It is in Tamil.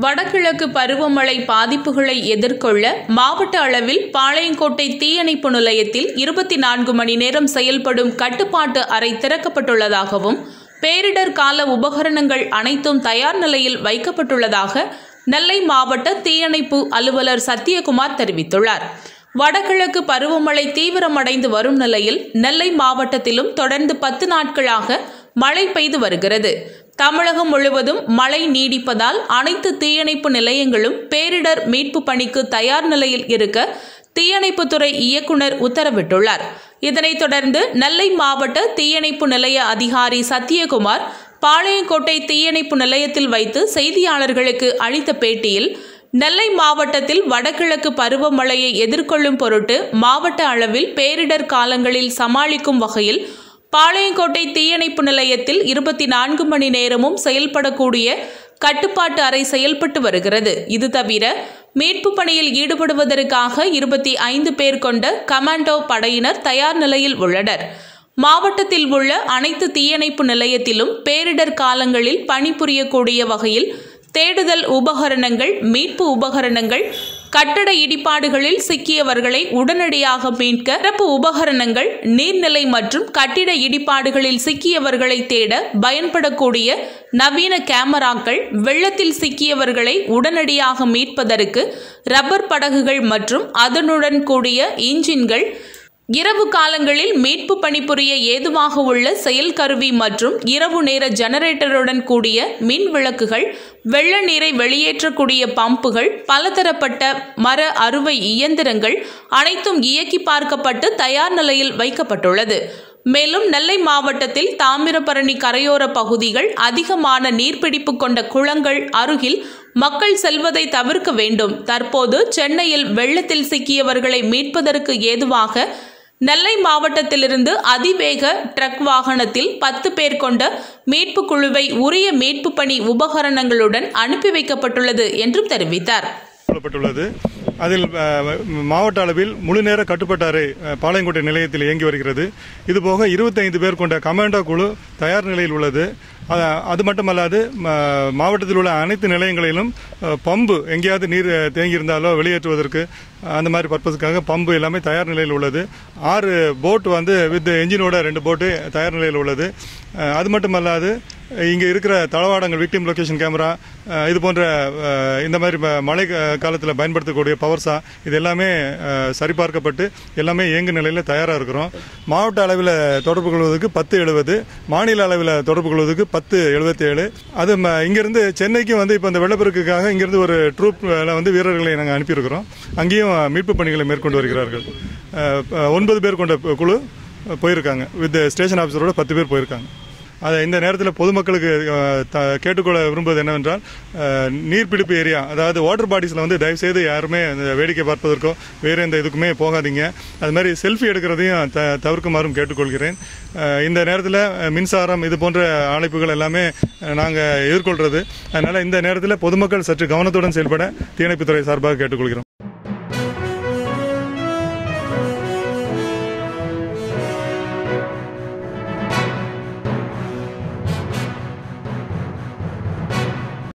வடகிழக்கு பருவமழை பாதிப்புகளை எதிர்கொள்ள மாவட்ட அளவில் பாளையங்கோட்டை தீயணைப்பு நிலையத்தில் இருபத்தி நான்கு மணி நேரம் செயல்படும் கட்டுப்பாட்டு அறை திறக்கப்பட்டுள்ளதாகவும் பேரிடர் கால உபகரணங்கள் அனைத்தும் தயார் நிலையில் வைக்கப்பட்டுள்ளதாக நெல்லை மாவட்ட தீயணைப்பு அலுவலர் சத்யகுமார் தெரிவித்துள்ளார் வடகிழக்கு பருவமழை தீவிரமடைந்து வரும் நிலையில் நெல்லை மாவட்டத்திலும் தொடர்ந்து பத்து நாட்களாக மழை பெய்து வருகிறது தமிழகம் முழுவதும் மழை நீடிப்பதால் அனைத்து தீயணைப்பு நிலையங்களும் பேரிடர் மீட்பு பணிக்கு தயார் நிலையில் இருக்க தீயணைப்புத்துறை இயக்குனர் உத்தரவிட்டுள்ளார் இதனைத் தொடர்ந்து நெல்லை மாவட்ட தீயணைப்பு நிலைய அதிகாரி சத்யகுமார் பாளையங்கோட்டை தீயணைப்பு நிலையத்தில் வைத்து செய்தியாளர்களுக்கு அளித்த பேட்டியில் நெல்லை மாவட்டத்தில் வடகிழக்கு பருவமழையை எதிர்கொள்ளும் பொருட்டு மாவட்ட அளவில் பேரிடர் காலங்களில் சமாளிக்கும் வகையில் பாளையங்கோட்டை தீயணைப்பு நிலையத்தில் இருபத்தி நான்கு மணி நேரமும் செயல்படக்கூடிய கட்டுப்பாட்டு அறை செயல்பட்டு வருகிறது இது தவிர மீட்பு பணியில் ஈடுபடுவதற்காக இருபத்தி ஐந்து பேர் கொண்ட கமாண்டோ படையினர் தயார் நிலையில் உள்ளனர் மாவட்டத்தில் உள்ள அனைத்து தீயணைப்பு நிலையத்திலும் பேரிடர் காலங்களில் பணிபுரியக்கூடிய வகையில் தேடுதல் உபகரணங்கள் மீட்பு உபகரணங்கள் கட்டட இடிபாடுகளில் சிக்கியவர்களை உடனடியாக மீட்க சிறப்பு உபகரணங்கள் நீர்நிலை மற்றும் கட்டிட இடிபாடுகளில் சிக்கியவர்களை தேட பயன்படக்கூடிய நவீன கேமராக்கள் வெள்ளத்தில் சிக்கியவர்களை உடனடியாக மீட்பதற்கு ரப்பர் படகுகள் மற்றும் அதனுடன் கூடிய இன்ஜின்கள் இரவு காலங்களில் மீட்பு பணிபுரிய ஏதுவாக உள்ள செயல் கருவி மற்றும் இரவு நேர ஜெனரேட்டருடன் கூடிய மின் விளக்குகள் வெள்ள நீரை வெளியேற்றக்கூடிய பம்புகள் பலதரப்பட்ட மர அறுவை இயந்திரங்கள் அனைத்தும் இயக்கி பார்க்கப்பட்டு தயார் நிலையில் வைக்கப்பட்டுள்ளது மேலும் நெல்லை மாவட்டத்தில் தாமிரபரணி கரையோர பகுதிகள் அதிகமான நீர்பிடிப்பு கொண்ட குளங்கள் அருகில் மக்கள் செல்வதை தவிர்க்க வேண்டும் தற்போது சென்னையில் வெள்ளத்தில் சிக்கியவர்களை மீட்பதற்கு ஏதுவாக நெல்லை மாவட்டத்திலிருந்து அதிவேக ட்ரக் வாகனத்தில் பத்து பேர் கொண்ட மீட்பு குழுவை உரிய மீட்பு பணி உபகரணங்களுடன் அனுப்பி வைக்கப்பட்டுள்ளது என்றும் தெரிவித்தார் கொள்ளப்பட்டுள்ளது அதில் அஹ், மாவட்ட அளவில் முழு நேர கட்டுப்பாட்டு அறை அஹ், பாளையங்கோட்டை நிலையத்தில் இயங்கி வருகிறது இதுபோக 25 பேர் கொண்ட கமாண்டோ குழு தயார் நிலையில் உள்ளது அ- அது மட்டுமல்லாது ம- மாவட்டத்தில் உள்ள அனைத்து நிலையங்களிலும் அஹ், பம்பு எங்கேயாவது நீர் அஹ், தேங்கியிருந்தாலோ வெளியேற்றுவதற்கு அஹ், அந்த மாதிரி பர்பஸுக்காக பம்பு எல்லாமே தயார் நிலையில் உள்ளது ஆறு போட் வந்து வித் என்ஜினோட ரெண்டு போட்டு தயார் நிலையில் உள்ளது அஹ், அது மட்டுமல்லாது இங்கே இருக்கிற தளவாடங்கள் விக்டிம் லொகேஷன் கேமரா அஹ், இது போன்ற அஹ், இந்த மாதிரி ம- மழை காலத்தில் பயன்படுத்தக்கூடிய பவர்ஸா இது எல்லாமே அஹ், சரிபார்க்கப்பட்டு எல்லாமே இயங்கு நிலையில் தயாராக இருக்கிறோம் மாவட்ட அளவில் தொடர்பு கொள்வதற்கு பத்து எழுபது மாநில அளவில் தொடர்பு கொள்வதற்கு பத்து எழுபத்தி ஏழு அது ம- இங்கிருந்து சென்னைக்கும் வந்து இப்போ இந்த வெள்ளப்பெருக்குக்காக இங்கிருந்து ஒரு ட்ரூப் வந்து வீரர்களை நாங்கள் அனுப்பியிருக்கிறோம் அங்கேயும் மீட்பு பணிகளை மேற்கொண்டு வருகிறார்கள் அஹ், அஹ், ஒன்பது பேர் கொண்ட குழு போயிருக்காங்க வித் ஸ்டேஷன் ஆஃபீஸரோட பத்து பேர் போயிருக்காங்க அதை இந்த நேரத்தில் பொதுமக்களுக்கு அஹ், த- கேட்டுக்கொள்ள விரும்புவது என்னவென்றால் அஹ், நீர்பிடிப்பு ஏரியா அதாவது வாட்டர் பாடிஸில் வந்து தயவுசெய்து யாருமே இந்த வேடிக்கை பார்ப்பதற்கோ வேறு எந்த இதுக்குமே போகாதீங்க அது மாதிரி செல்ஃபி எடுக்கிறதையும் த தவிர்க்குமாறும் கேட்டுக்கொள்கிறேன் அஹ், இந்த நேரத்தில் மின்சாரம் இது போன்ற அழைப்புகள் எல்லாமே நாங்கள் எதிர்கொள்கிறது அதனால் இந்த நேரத்தில் பொதுமக்கள் சற்று கவனத்துடன் செயல்பட தீயணைப்புத்துறை சார்பாக கேட்டுக்கொள்கிறோம்